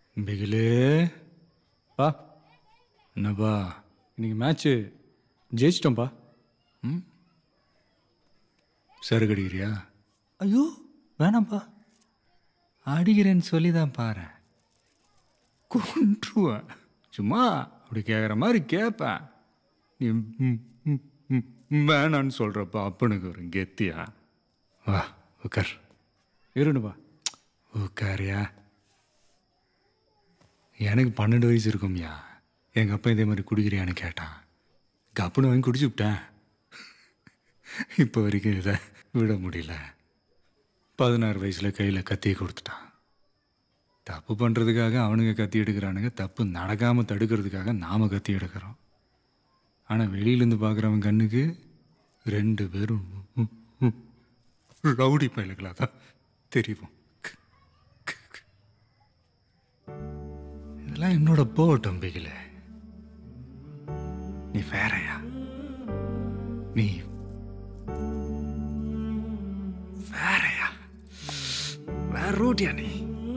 பிகிலே பா என்னப்பா இன்னைக்கு மேட்ச்சு ஜெயிச்சிட்டோம்ப்பா ம் சரக்கு அடிக்கிறியா ஐயோ வேணாம்ப்பா அடிக்கிறேன்னு சொல்லி தான் பாரு கொன்றுவேன் சும்மா அப்படி கேட்குற மாதிரி கேட்பேன் நீ ம், ம், ம், வேணான்னு சொல்கிறப்ப அப்பனுக்கு ஒரு கெத்தியா வா உட்கார் இருணுப்பா உட்காரியா எனக்கு பன்னெண்டு வயசு இருக்கும்யா எங்கள் அப்பா இதே மாதிரி குடிக்கிறியான்னு கேட்டான் கப்புன்னு வாங்கி குடிச்சு விட்டேன் இப்போ வரைக்கும் இதை விட முடியல பதினாறு வயசில் கையில் கத்தியை கொடுத்துட்டான் தப்பு பண்ணுறதுக்காக அவனுங்க கத்தி எடுக்கிறானுங்க தப்பு நடக்காமல் தடுக்கிறதுக்காக நாம் கத்தி எடுக்கிறோம் ஆனால் வெளியிலேருந்து பார்க்குறவன் கண்ணுக்கு ரெண்டு பேரும் ரவுடி பயலுகளாக தான் தெரியும் இதெல்லாம் என்னோட போகட்டும் பிகில நீ வேறயா நீ வேறயா வேற ரூட்டியா நீ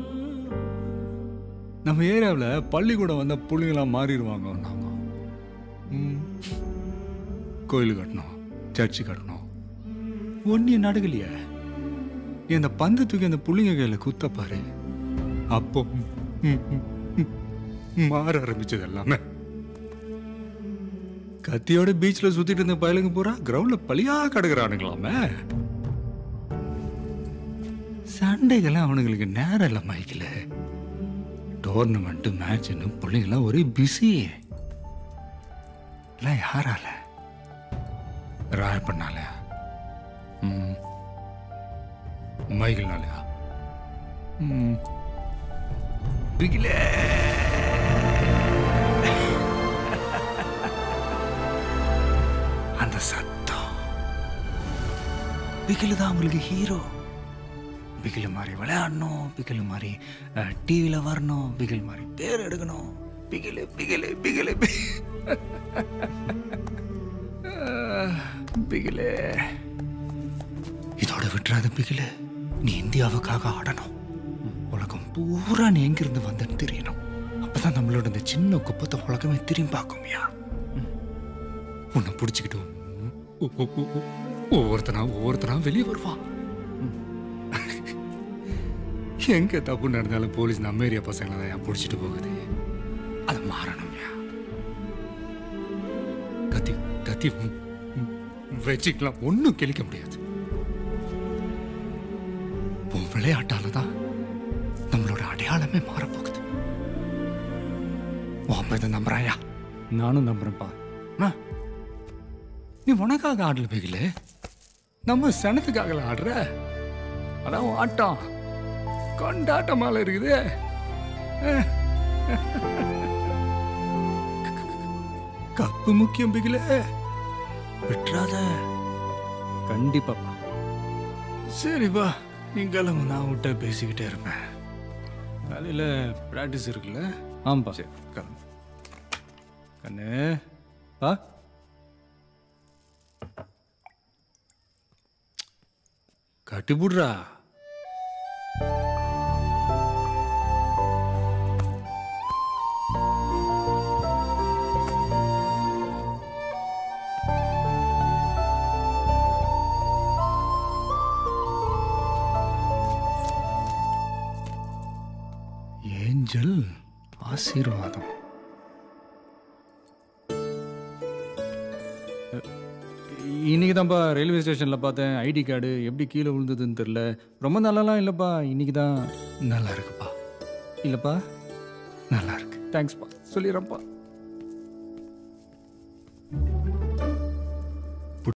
நம்ம ஏரியாவில் பள்ளிக்கூடம் வந்த பிள்ளைங்களாம் மாறிடுவாங்க நாம ம். கோயில் கட்டணும் சர்ச்சு கட்டணும் ஒன்றிய நடக்கலையே நீ அந்த பந்து தூக்கி அந்த புள்ளிங்க கையில் குத்த பாரு அப்போ ம், ம், ம், ம், மாற ஆரம்பிச்சது எல்லாமே கத்தியோட பீச்சில் சுத்திட்டு இருந்த பயலுங்க பூரா கிரவுண்ட்ல பழியா கிடக்குறானுங்களாமே சண்டைகள்லாம் அவனுங்களுக்கு நேரம் இல்லை மைக்கில் டோர்னமெண்ட்டு மேட்ச்னு பிள்ளைங்களாம் ஒரே பிஸி எல்லாம் யாரால ராயப்பண்ணாலயா ம் மைக்கிள்னாலயா ம் பிகிலே அந்த சத்தம் பிகிலு தான் அவங்களுக்கு ஹீரோ பிகிலு மாதிரி விளையாடணும் பிகிலு மாதிரி டிவியில் வரணும் பிகில் மாதிரி பேர் எடுக்கணும் பிகிலு பிகிலு பிகிலு பி- பிகிலு இதோட விட்டுறாத பிகிலு நீ இந்தியாவுக்காக ஆடணும் உலகம் பூரா நீ எங்கிருந்து வந்தன்னு தெரியணும் அப்பதான் நம்மளோட இந்த சின்ன குப்பத்தை உலகமே திரும்பி பார்க்கும்யா உன்னை பிடிச்சிக்கிட்டு ஒ- ஒ- ஒ- ஒ- ஒவ்வொருத்தனா ஒவ்வொருத்தனா வெளியே வருவான் எங்க தப்பு நடந்தாலும் போலீஸ் நம்ம ஏரியா பசங்களை தான் ஏன் பிடிச்சிட்டு போகுது அது மாறணும்யா கத்தி கத்தி ம், ம், வச்சுக்கலாம் ஒன்றும் கிழிக்க முடியாது உன் விளையாட்டால தான் நம்மளோட அடையாளமே மாறப்போகுது உன் அப்பா இதை நம்புறாயா நானும் நம்புறேன்ப்பா அம்மா, நீ உனக்காக ஆடல பேகல நம்ம சனத்துக்காக ஆடுற அதான் உன் ஆட்டம் கொண்டாட்டமால இருக்குது கப்பு முக்கியம் பிகில விட்டுறாத கண்டிப்பாப்பா சரிப்பா நீ கிளம்பு நான் விட்ட பேசிக்கிட்டே இருப்பேன் காலையில் ப்ராக்டிஸ் இருக்குல்ல ஆமாப்பா சரி கிளம்பு கண்ணு பா கட்டிப்புடுறா ஏஞ்சல் ஆசீர்வாதம் இன்னைக்கு தான்ப்பா ரயில்வே ஸ்டேஷனில் பார்த்தேன் ஐடி கார்டு எப்படி கீழே விழுந்ததுன்னு தெரில ரொம்ப நல்லாலாம் இல்லைப்பா இன்னைக்கு தான் நல்லா இருக்குப்பா இல்லைப்பா நல்லா இருக்கு தேங்க்ஸ்ப்பா சொல்லிடுறேன்ப்பா